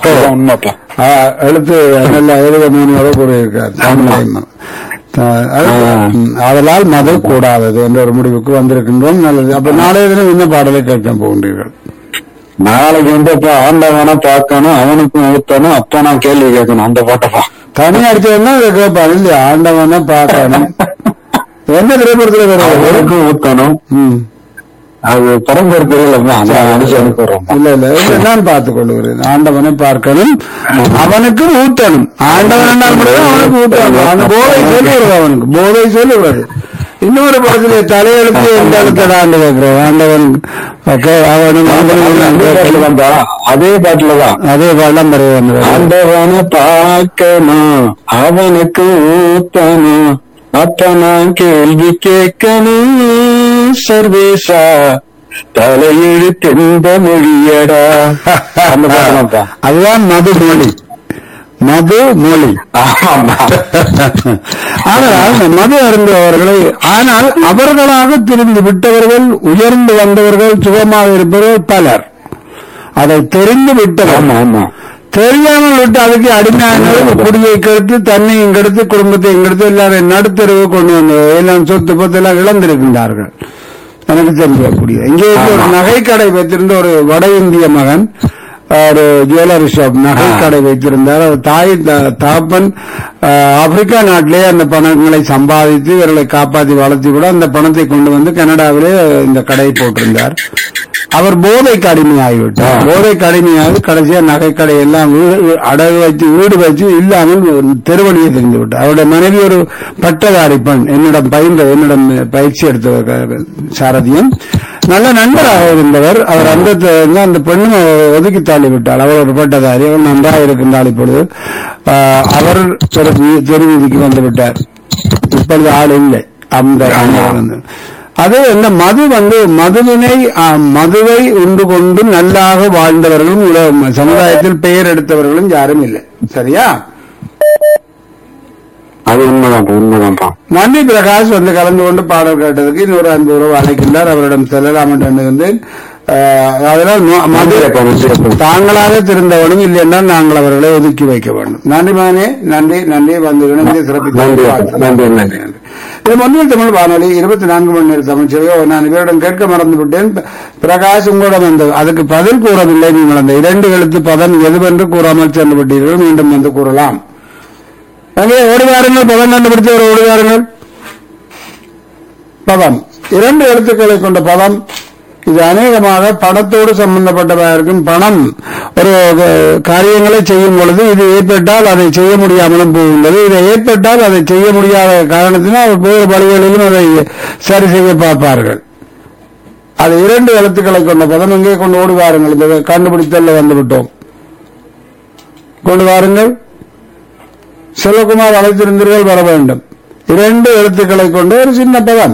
அதான் உண்மைப்பா ஆ, எழுத்து நல்ல எழுத மூணியோட கூறியிருக்கார் தமிழ் அதனால் மது கூடாதது என்ற ஒரு முடிவுக்கு வந்திருக்கின்றோம் நல்லது அப்ப நாளைய தினம் இந்த பாடலை கேட்க போகின்றீர்கள் நாளைக்கு வந்து இப்ப ஆண்டவனை பார்க்கணும் அவனுக்கும் ஊத்தணும் அப்ப நான் கேள்வி கேட்கணும் அந்த பாட்டப்பா தனி அடிச்சதுன்னா இதை கேட்பாரு இல்லையா ஆண்டவனை பார்க்கணும் என்ன திரைப்படத்துல வருவது அவனுக்கும் ஊத்தணும் ம். அது பரம்பரை தெரியல அந்த அனுப்பிச்சு அனுப்பிடுறோம் இல்ல இல்ல இதை நான் பார்த்துக் கொள்கிறேன் ஆண்டவனை பார்க்கணும் அவனுக்கு ஊட்டணும் ஆண்டவன் என்றால் மட்டும் அவனுக்கு ஊட்டணும் அந்த போதை சொல்லுகிறது அவனுக்கு போதை சொல்லுகிறது இன்னொரு படத்திலே தலையெழுத்து எந்த எழுத்தடாண்டு கேட்கிறோம் ஆண்டவன் ஓகே அவனும் அதே பாட்டுல வந்தா அதே பாட்டுலதான் அதே பாடம் பெறுவது ஆண்டவனை பார்க்கணும் அவனுக்கு ஊத்தணும் அப்ப நான் கேள்வி கேட்கணும் சர்வேசா தலையெழுத்தெந்த மொழியடா அந்த பாட்டுதான்ப்பா அதுதான் மது மொழி மது மொழி ஆமா ஆனால் மது அருந்துபவர்களை ஆனால் அவர்களாக திரிந்து விட்டவர்கள் உயர்ந்து வந்தவர்கள் சுகமாக இருப்பவர்கள் பலர் அதை தெரிந்து விட்டவர் ஆமா ஆமா தெரியாமல் விட்டு அதுக்கு அடிமையான குடியை கெடுத்து தண்ணியும் கெடுத்து குடும்பத்தையும் கெடுத்து எல்லாரும் நடுத்தருவு கொண்டு வந்து எல்லாம் சொத்து பத்து எல்லாம் இழந்திருக்கின்றார்கள் எனக்கு தெரியக்கூடிய இங்கே இருந்து ஒரு நகைக்கடை வைத்திருந்த ஒரு வட இந்திய மகன் ஒரு ஜுவல்லரி ஷாப் நகைக்கடை வைத்திருந்தார் அவர் தாய் த- தகப்பன் அஹ், ஆப்பிரிக்கா நாட்டிலே அந்த பணங்களை சம்பாதித்து இவர்களை காப்பாற்றி வளர்த்தி கூட அந்த பணத்தை கொண்டு வந்து கனடாவிலே இந்த கடை போட்டிருந்தார் அவர் போதைக்கு அடிமையாகிவிட்டார் போதைக்கு அடிமையாகி கடைசியா நகைக்கடை எல்லாம் வீடு அடகு வச்சு வீடு வச்சு இல்லாமல் ஒரு தெருவழியை தெரிந்து விட்டார் அவருடைய மனைவி ஒரு பட்டதாரி பெண் என்னிடம் பயின்ற என்னிடம் பயிற்சி எடுத்த சாரதியம் நல்ல நண்பராக இருந்தவர் அவர் அந்த த- அந்த பெண்ணும் ஒதுக்கி தள்ளி விட்டார் அவர் ஒரு பட்டதாரி அவர் நன்றாக இருக்கின்றார் இப்பொழுது ஆஹ், அவர் தெரு தெருவீதிக்கு வந்து விட்டார் இப்பொழுது ஆள் இல்லை அந்த அந்த வந்து அது என்ன மது வந்து மதுவினை ஆ, மதுவை உண்டு கொண்டு நல்லாக வாழ்ந்தவர்களும் உலக சமுதாயத்தில் பெயர் எடுத்தவர்களும் யாரும் இல்லை சரியா அது உண்மைதான்ப்பா உண்மைதான்ப்பா நன்றி பிரகாஷ் வந்து கலந்து கொண்டு பாடல் கேட்டதுக்கு இன்னொரு அன்பு உறவு அழைக்கின்றார் அவரிடம் செல்லலாம் என்று எண்ணுகின்றேன் ஆஹ், அதனால் ம- மது நன்றியப்பா, நன்றியப்பா. தாங்களாக திருந்தவனும் இல்லை என்றால் நாங்கள் அவர்களை ஒதுக்கி வைக்க வேண்டும் நன்றி மகனே நன்றி நன்றி வந்து இணைந்து நன்றி சிறப்பித்து நன்றி நன்றி இது மொழியில் தமிழ் வானொலி இருபத்தி நான்கு மணி நேர தமிழ் சேவை நான் இவரிடம் கேட்க மறந்து விட்டேன் பிரகாஷ் உங்களிடம் வந்து அதுக்கு பதில் கூறவில்லை நீங்கள் அந்த இரண்டு எழுத்து பதம் எதுவென்று கூறாமல் சென்று விட்டீர்கள் மீண்டும் வந்து கூறலாம் அங்கே ஓடி வாருங்கள் பதம் கண்டுபிடித்து ஒரு ஓடி வாருங்கள் பதம் இரண்டு எழுத்துக்களை கொண்ட பதம் இது அநேகமாக பணத்தோடு சம்பந்தப்பட்டதாக இருக்கும் பணம் ஒரு அஹ், காரியங்களை செய்யும் பொழுது இது ஏற்பட்டால் அதை செய்ய முடியாமலும் போகின்றது இதை ஏற்பட்டால் அதை செய்ய முடியாத காரணத்தினால் வேறு வழிகளிலும் அதை சரி செய்ய பார்ப்பார்கள் அது இரண்டு எழுத்துக்களை கொண்ட பதம் எங்கே கொண்டு ஓடி வாருங்கள் இந்த கண்டுபிடித்தல்ல வந்து விட்டோம் கொண்டு வாருங்கள் செல்வகுமார் அழைத்திருந்தீர்கள் வர வேண்டும் இரண்டு எழுத்துக்களை கொண்ட ஒரு சின்ன பதம்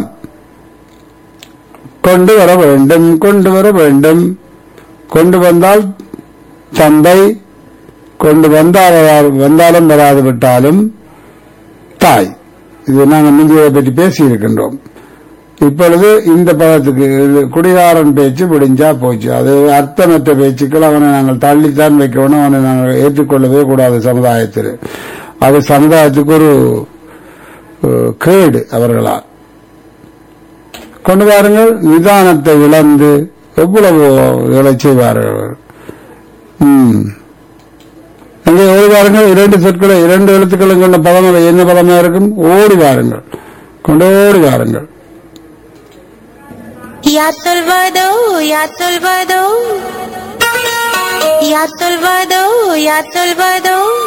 கொண்டு வர வேண்டும் கொண்டு வர வேண்டும் கொண்டு வந்தால் தந்தை கொண்டு வந்தால் வராது- வந்தாலும் வராது விட்டாலும் தாய் இது நாங்கள் முந்தைய பற்றி பேசி இருக்கின்றோம் இப்பொழுது இந்த பதத்துக்கு இது குடிகாரன் பேச்சு முடிஞ்சா போச்சு அது அர்த்தமற்ற பேச்சுக்கள் அவனை நாங்கள் தள்ளித்தான் வைக்கணும் அவனை நாங்கள் ஏற்றுக்கொள்ளவே கூடாது சமுதாயத்தில் அது சமுதாயத்துக்கு ஒரு அஹ், கேடு அவர்களால் கொண்டு வாருங்கள் நிதானத்தை இழந்து எவ்வளவு வேலை செய்வார்கள் ம். அங்கே ஓடி வாருங்கள் இரண்டு சொற்களை இரண்டு எழுத்துக்களும் கொண்ட பதம் அது என்ன பதமா இருக்கும் ஓடி வாருங்கள் கொண்டு ஓடி வாருங்கள் Ya Tolvado, ya Tolvado. Ya Tolvado, ya Tolvado.